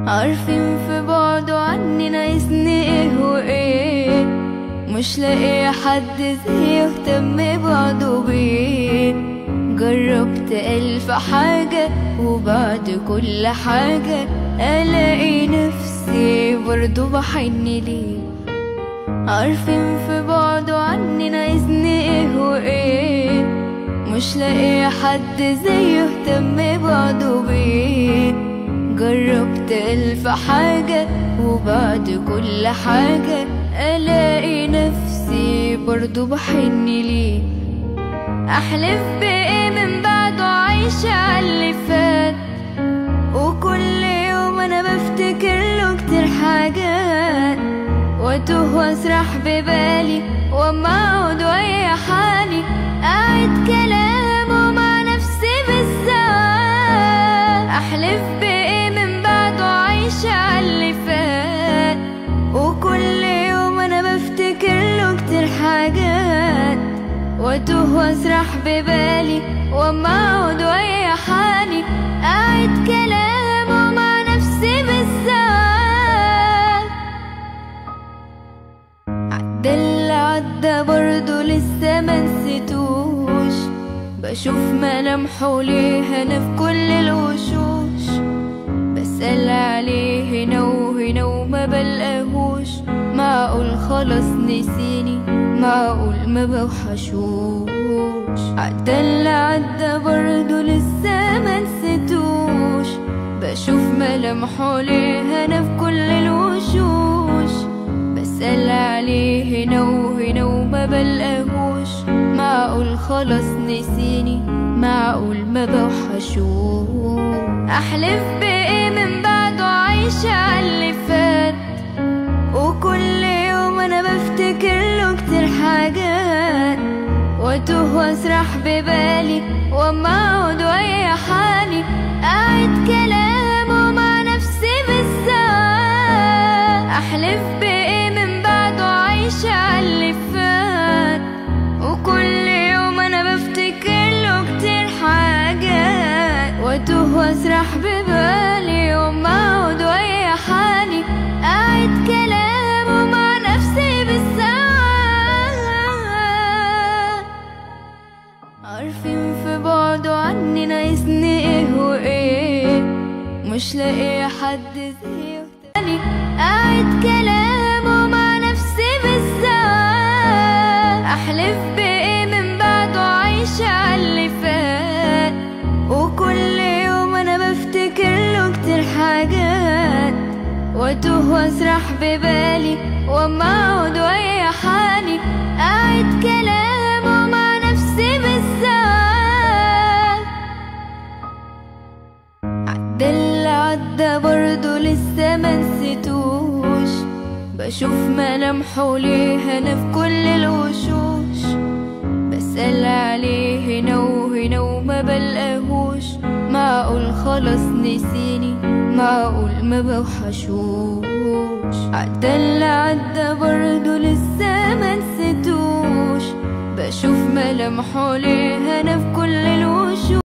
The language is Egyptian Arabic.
عارفين في بعده عني ناقصني ايه وايه مش لاقي حد زي يهتم بعده بيه جربت ألف حاجة وبعد كل حاجة ألاقي نفسي برضو بحن ليه عارفين في بعده عني ناقصني ايه وايه مش لاقي حد زي يهتم بعده بيه جربت ألف حاجة وبعد كل حاجة ألاقي نفسي برضو بحن ليه أحلف بإيه من بعده عايشة عاللي فات وكل يوم أنا بفتكر له كتير حاجات وأتوه وأسرح ببالي وأما أقعد ويا حالي أعيد كلامه مع نفسي بالذات أحلف بإيه من بعده عايشة عاللي فات وكل يوم أنا بفتكر له كتير حاجات وأتوه وأسرح ببالي وأما أقعد ويا حالي أعيد كلامه مع نفسي بالذات عدى اللي عدى برضه لسه منسيتوش بشوف ملامحه ليه أنا في كل الوشوش بسأل عليه هنا وهنا وما بلقاهوش معقول خلاص نسيني معقول ما بوحشوش عدى اللي عدى برضه لسه منسيتوش بشوف ملامحه ليه أنا في كل الوشوش بسأل عليه هنا وهنا وما بلقاهوش معقول خلاص نسيني معقول ما بوحشوش أحلف بإيه من بعده عايشة عاللي فات وكل يوم أنا بفتكر له كتير حاجات وأتوه وأسرح ببالي وأما أقعد ويا حالي أعيد كلامه مع نفسي بالذات أحلف بإيه من بعده عايشة عاللي فات وكل يوم أنا بفتكر له كتير حاجات وأتوه وأسرح ببالي وأما أقعد ويا حالي أعيد كلامه مع نفسي بالساعات عارفين في بعده عني ناقصني ايه وايه مش لاقي حد زي تاني أعيد كلامه مع نفسي بالذات أحلف بإيه من بعده عايشة عاللي فات وكل يوم أنا بفتكر له كتير حاجات وأتوه وأسرح ببالي وأما أقعد ويا حالي أعيد كلامه مع نفسي بالذات عدى اللي عدى برضه لسه منسيتوش بشوف ملامحه ليه أنا في كل الوشوش بسأل عليه هنا وهنا وما بلقاهوش معقول خلاص نسيني معقول ما بوحشوش عدى اللي عدى برضه لسه منسيتوش بشوف ملامحه ليه أنا في